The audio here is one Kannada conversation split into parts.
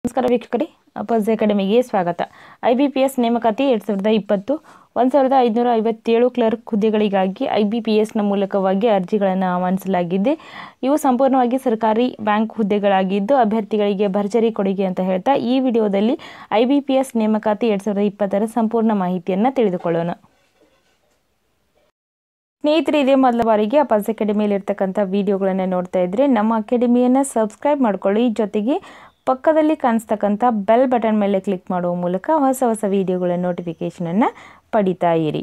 ನಮಸ್ಕಾರ ವೀಕ್ಷಕರೇ ಅಪಸ್ ಅಕಾಡೆಮಿಗೆ ಸ್ವಾಗತ ಐ ಬಿ ಪಿ ಎಸ್ ನೇಮಕಾತಿ ಎರಡು ಸಾವಿರದ ಇಪ್ಪತ್ತು ಒಂದು ಸಾವಿರದ ಐದುನೂರ ಐವತ್ತೇಳು ಕ್ಲರ್ಕ್ ಹುದ್ದೆಗಳಿಗಾಗಿ ಐ ಬಿ ಪಿ ಎಸ್ನ ಮೂಲಕವಾಗಿ ಅರ್ಜಿಗಳನ್ನು ಆಹ್ವಾನಿಸಲಾಗಿದೆ ಇವು ಸಂಪೂರ್ಣವಾಗಿ ಸರ್ಕಾರಿ ಬ್ಯಾಂಕ್ ಹುದ್ದೆಗಳಾಗಿದ್ದು ಅಭ್ಯರ್ಥಿಗಳಿಗೆ ಭರ್ಜರಿ ಕೊಡುಗೆ ಅಂತ ಹೇಳ್ತಾ ಈ ವಿಡಿಯೋದಲ್ಲಿ ಐ ಬಿ ಪಿ ಎಸ್ ನೇಮಕಾತಿ ಎರಡು ಸಾವಿರದ ಇಪ್ಪತ್ತರ ಸಂಪೂರ್ಣ ಮಾಹಿತಿಯನ್ನು ತಿಳಿದುಕೊಳ್ಳೋಣ ಸ್ನೇಹಿತರೆ ಇದೇ ಮೊದಲ ಬಾರಿಗೆ ಅಪಾಸ್ ಅಕಾಡೆಮಿಯಲ್ಲಿ ಇರ್ತಕ್ಕಂಥ ವಿಡಿಯೋಗಳನ್ನು ನೋಡ್ತಾ ಇದ್ರೆ ನಮ್ಮ ಅಕಾಡೆಮಿಯನ್ನು ಸಬ್ಸ್ಕ್ರೈಬ್ ಮಾಡ್ಕೊಳ್ಳಿ ಜೊತೆಗೆ ಪಕ್ಕದಲ್ಲಿ ಕಾಣಿಸ್ತಕ್ಕಂಥ ಬೆಲ್ ಬಟನ್ ಮೇಲೆ ಕ್ಲಿಕ್ ಮಾಡುವ ಮೂಲಕ ಹೊಸ ಹೊಸ ವಿಡಿಯೋಗಳ ನೋಟಿಫಿಕೇಷನನ್ನು ಪಡಿತಾ ಇರಿ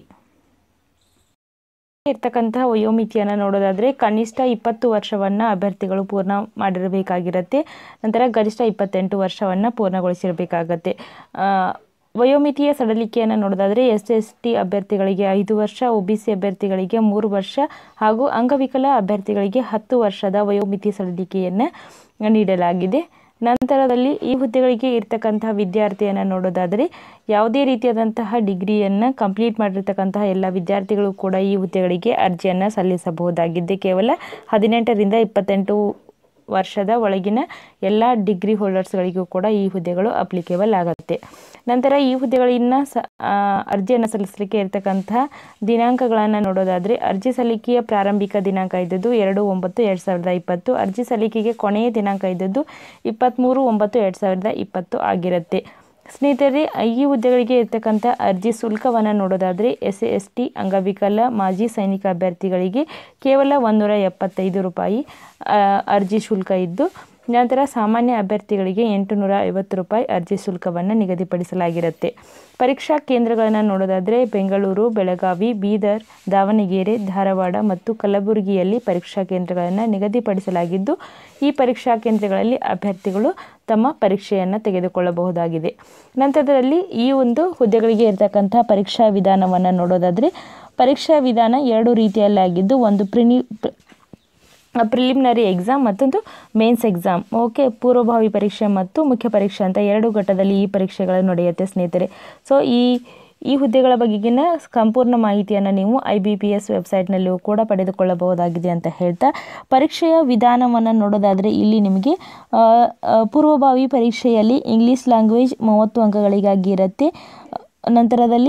ಇರ್ತಕ್ಕಂತಹ ವಯೋಮಿತಿಯನ್ನು ನೋಡೋದಾದರೆ ಕನಿಷ್ಠ ಇಪ್ಪತ್ತು ವರ್ಷವನ್ನು ಅಭ್ಯರ್ಥಿಗಳು ಪೂರ್ಣ ಮಾಡಿರಬೇಕಾಗಿರುತ್ತೆ ನಂತರ ಗರಿಷ್ಠ ಇಪ್ಪತ್ತೆಂಟು ವರ್ಷವನ್ನು ಪೂರ್ಣಗೊಳಿಸಿರಬೇಕಾಗತ್ತೆ ವಯೋಮಿತಿಯ ಸಡಲಿಕೆಯನ್ನು ನೋಡೋದಾದರೆ ಎಸ್ ಎಸ್ ಟಿ ಅಭ್ಯರ್ಥಿಗಳಿಗೆ ಐದು ವರ್ಷ ಒ ಬಿ ಸಿ ಅಭ್ಯರ್ಥಿಗಳಿಗೆ ಮೂರು ವರ್ಷ ಹಾಗೂ ಅಂಗವಿಕಲ ಅಭ್ಯರ್ಥಿಗಳಿಗೆ ಹತ್ತು ವರ್ಷದ ವಯೋಮಿತಿ ಸಡಲಿಕೆಯನ್ನು ನೀಡಲಾಗಿದೆ ನಂತರದಲ್ಲಿ ಈ ಹುದ್ದೆಗಳಿಗೆ ಇರ್ತಕ್ಕಂತಹ ವಿದ್ಯಾರ್ಥಿಯನ್ನು ನೋಡೋದಾದರೆ ಯಾವುದೇ ರೀತಿಯಾದಂತಹ ಡಿಗ್ರಿಯನ್ನು ಕಂಪ್ಲೀಟ್ ಮಾಡಿರ್ತಕ್ಕಂತಹ ಎಲ್ಲ ವಿದ್ಯಾರ್ಥಿಗಳು ಕೂಡ ಈ ಹುದ್ದೆಗಳಿಗೆ ಅರ್ಜಿಯನ್ನು ಸಲ್ಲಿಸಬಹುದಾಗಿದೆ ಕೇವಲ ಹದಿನೆಂಟರಿಂದ ಇಪ್ಪತ್ತೆಂಟು ವರ್ಷದ ಒಳಗಿನ ಎಲ್ಲ ಡಿಗ್ರಿ ಹೋಲ್ಡರ್ಸ್ಗಳಿಗೂ ಕೂಡ ಈ ಹುದ್ದೆಗಳು ಅಪ್ಲಿಕೇಬಲ್ ಆಗುತ್ತೆ ನಂತರ ಈ ಹುದ್ದೆಗಳನ್ನ ಸ ಅರ್ಜಿಯನ್ನು ಸಲ್ಲಿಸಲಿಕ್ಕೆ ಇರತಕ್ಕಂತಹ ದಿನಾಂಕಗಳನ್ನು ನೋಡೋದಾದರೆ ಅರ್ಜಿ ಸಲ್ಲಿಕೆಯ ಪ್ರಾರಂಭಿಕ ದಿನಾಂಕ ಇದ್ದದ್ದು ಎರಡು ಒಂಬತ್ತು ಎರಡು ಸಾವಿರದ ಇಪ್ಪತ್ತು ಅರ್ಜಿ ಸಲ್ಲಿಕೆಗೆ ಕೊನೆಯ ದಿನಾಂಕ ಇದ್ದದ್ದು ಇಪ್ಪತ್ತ್ಮೂರು ಒಂಬತ್ತು ಎರಡು ಸಾವಿರದ ಇಪ್ಪತ್ತು ಆಗಿರುತ್ತೆ ಸ್ನೇಹಿತರೆ ಈ ಹುದ್ದೆಗಳಿಗೆ ಇರ್ತಕ್ಕಂಥ ಅರ್ಜಿ ಶುಲ್ಕವನ್ನು ನೋಡೋದಾದರೆ ಎಸ್ ಸಿ ಎಸ್ ಟಿ ಅಂಗವಿಕಲ ಮಾಜಿ ಸೈನಿಕ ಅಭ್ಯರ್ಥಿಗಳಿಗೆ ಕೇವಲ ಒಂದೂರ ಎಪ್ಪತ್ತೈದು ರೂಪಾಯಿ ಅರ್ಜಿ ಶುಲ್ಕ ಇದ್ದು ನಂತರ ಸಾಮಾನ್ಯ ಅಭ್ಯರ್ಥಿಗಳಿಗೆ ಎಂಟುನೂರ ಐವತ್ತು ರೂಪಾಯಿ ಅರ್ಜಿ ಶುಲ್ಕವನ್ನು ನಿಗದಿಪಡಿಸಲಾಗಿರುತ್ತೆ ಪರೀಕ್ಷಾ ಕೇಂದ್ರಗಳನ್ನು ನೋಡೋದಾದರೆ ಬೆಂಗಳೂರು ಬೆಳಗಾವಿ ಬೀದರ್ ದಾವಣಗೆರೆ ಧಾರವಾಡ ಮತ್ತು ಕಲಬುರಗಿಯಲ್ಲಿ ಪರೀಕ್ಷಾ ಕೇಂದ್ರಗಳನ್ನು ನಿಗದಿಪಡಿಸಲಾಗಿದ್ದು ಈ ಪರೀಕ್ಷಾ ಕೇಂದ್ರಗಳಲ್ಲಿ ಅಭ್ಯರ್ಥಿಗಳು ತಮ್ಮ ಪರೀಕ್ಷೆಯನ್ನು ತೆಗೆದುಕೊಳ್ಳಬಹುದಾಗಿದೆ ನಂತರದಲ್ಲಿ ಈ ಒಂದು ಹುದ್ದೆಗಳಿಗೆ ಇರತಕ್ಕಂಥ ಪರೀಕ್ಷಾ ವಿಧಾನವನ್ನು ನೋಡೋದಾದರೆ ಪರೀಕ್ಷಾ ವಿಧಾನ ಎರಡು ರೀತಿಯಲ್ಲಾಗಿದ್ದು ಒಂದು ಪ್ರಿನಿ ಪ್ರಿಲಿಮಿನರಿ ಎಕ್ಸಾಮ್ ಮತ್ತೊಂದು ಮೇನ್ಸ್ ಎಕ್ಸಾಮ್ ಓಕೆ ಪೂರ್ವಭಾವಿ ಪರೀಕ್ಷೆ ಮತ್ತು ಮುಖ್ಯ ಪರೀಕ್ಷೆ ಅಂತ ಎರಡು ಘಟ್ಟದಲ್ಲಿ ಈ ಪರೀಕ್ಷೆಗಳು ನಡೆಯುತ್ತೆ ಸ್ನೇಹಿತರೆ ಸೊ ಈ ಈ ಹುದ್ದೆಗಳ ಬಗೆಗಿನ ಸಂಪೂರ್ಣ ಮಾಹಿತಿಯನ್ನು ನೀವು ಐ ಬಿ ಪಿ ಎಸ್ ವೆಬ್ಸೈಟ್ನಲ್ಲಿಯೂ ಕೂಡ ಪಡೆದುಕೊಳ್ಳಬಹುದಾಗಿದೆ ಅಂತ ಹೇಳ್ತಾ ಪರೀಕ್ಷೆಯ ವಿಧಾನವನ್ನು ನೋಡೋದಾದರೆ ಇಲ್ಲಿ ನಿಮಗೆ ಪೂರ್ವಭಾವಿ ಪರೀಕ್ಷೆಯಲ್ಲಿ ಇಂಗ್ಲೀಷ್ ಲ್ಯಾಂಗ್ವೇಜ್ ಮೂವತ್ತು ಅಂಕಗಳಿಗಾಗಿ ಇರುತ್ತೆ ನಂತರದಲ್ಲಿ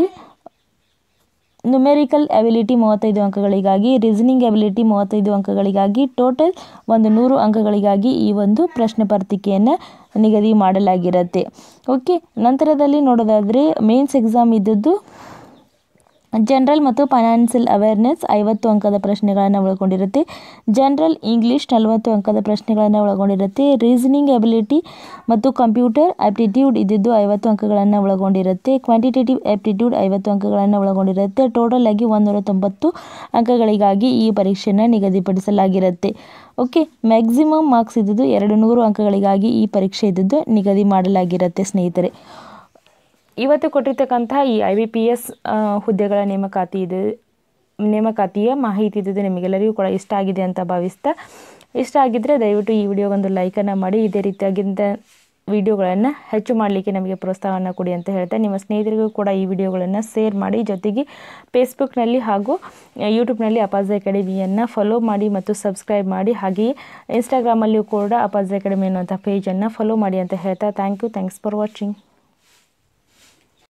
ನ್ಯೂಮೆರಿಕಲ್ ಅಬಿಲಿಟಿ ಮೂವತ್ತೈದು ಅಂಕಗಳಿಗಾಗಿ ರೀಸನಿಂಗ್ ಅಬಿಲಿಟಿ ಮೂವತ್ತೈದು ಅಂಕಗಳಿಗಾಗಿ ಟೋಟಲ್ ಒಂದು ನೂರು ಅಂಕಗಳಿಗಾಗಿ ಈ ಒಂದು ಪ್ರಶ್ನೆ ಪತ್ರಿಕೆಯನ್ನು ನಿಗದಿ ಮಾಡಲಾಗಿರುತ್ತೆ ಓಕೆ ನಂತರದಲ್ಲಿ ನೋಡೋದಾದರೆ ಮೇನ್ಸ್ ಎಕ್ಸಾಮ್ ಇದ್ದದ್ದು ಜನರಲ್ ಮತ್ತು ಫೈನಾನ್ಷಿಯಲ್ ಅವೇರ್ನೆಸ್ ಐವತ್ತು ಅಂಕದ ಪ್ರಶ್ನೆಗಳನ್ನು ಒಳಗೊಂಡಿರುತ್ತೆ ಜನರಲ್ ಇಂಗ್ಲೀಷ್ ನಲವತ್ತು ಅಂಕದ ಪ್ರಶ್ನೆಗಳನ್ನು ಒಳಗೊಂಡಿರುತ್ತೆ ರೀಸನಿಂಗ್ ಎಬಿಲಿಟಿ ಮತ್ತು ಕಂಪ್ಯೂಟರ್ ಆಪ್ಟಿಟ್ಯೂಡ್ ಇದ್ದಿದ್ದು ಐವತ್ತು ಅಂಕಗಳನ್ನು ಒಳಗೊಂಡಿರುತ್ತೆ ಕ್ವಾಂಟಿಟೇಟಿವ್ ಆಪ್ಟಿಟ್ಯೂಡ್ ಐವತ್ತು ಅಂಕಗಳನ್ನು ಒಳಗೊಂಡಿರುತ್ತೆ ಟೋಟಲ್ ಆಗಿ ಒಂದೂರ ತೊಂಬತ್ತು ಅಂಕಗಳಿಗಾಗಿ ಈ ಪರೀಕ್ಷೆಯನ್ನು ನಿಗದಿಪಡಿಸಲಾಗಿರುತ್ತೆ ಓಕೆ ಮ್ಯಾಕ್ಸಿಮಮ್ ಮಾರ್ಕ್ಸ್ ಇದ್ದಿದ್ದು ಎರಡು ನೂರು ಅಂಕಗಳಿಗಾಗಿ ಈ ಪರೀಕ್ಷೆ ಇದ್ದಿದ್ದು ನಿಗದಿ ಮಾಡಲಾಗಿರುತ್ತೆ ಸ್ನೇಹಿತರೆ ಇವತ್ತು ಕೊಟ್ಟಿರ್ತಕ್ಕಂಥ ಈ ಐ ಬಿ ಪಿ ಎಸ್ ಹುದ್ದೆಗಳ ನೇಮಕಾತಿ ಇದೆ ನೇಮಕಾತಿಯ ಮಾಹಿತಿ ಇದ್ದಿದ್ದು ನಿಮಗೆಲ್ಲರಿಗೂ ಕೂಡ ಇಷ್ಟ ಆಗಿದೆ ಅಂತ ಭಾವಿಸ್ತಾ ಇಷ್ಟ ಆಗಿದ್ದರೆ ದಯವಿಟ್ಟು ಈ ವಿಡಿಯೋಗೊಂದು ಲೈಕನ್ನು ಮಾಡಿ ಇದೇ ರೀತಿಯಾಗಿಂದ ವಿಡಿಯೋಗಳನ್ನು ಹೆಚ್ಚು ಮಾಡಲಿಕ್ಕೆ ನಮಗೆ ಪ್ರೋತ್ಸಾಹವನ್ನು ಕೊಡಿ ಅಂತ ಹೇಳ್ತಾ ನಿಮ್ಮ ಸ್ನೇಹಿತರಿಗೂ ಕೂಡ ಈ ವಿಡಿಯೋಗಳನ್ನು ಶೇರ್ ಮಾಡಿ ಜೊತೆಗೆ ಫೇಸ್ಬುಕ್ನಲ್ಲಿ ಹಾಗೂ ಯೂಟ್ಯೂಬ್ನಲ್ಲಿ ಅಪಾಸ್ ಅಕಾಡೆಮಿಯನ್ನು ಫಾಲೋ ಮಾಡಿ ಮತ್ತು ಸಬ್ಸ್ಕ್ರೈಬ್ ಮಾಡಿ ಹಾಗೆಯೇ ಇನ್ಸ್ಟಾಗ್ರಾಮಲ್ಲಿಯೂ ಕೂಡ ಅಪಾಸ್ ಅಕಾಡೆಮಿ ಅನ್ನುವಂಥ ಪೇಜನ್ನು ಫಾಲೋ ಮಾಡಿ ಅಂತ ಹೇಳ್ತಾ thank you thanks for watching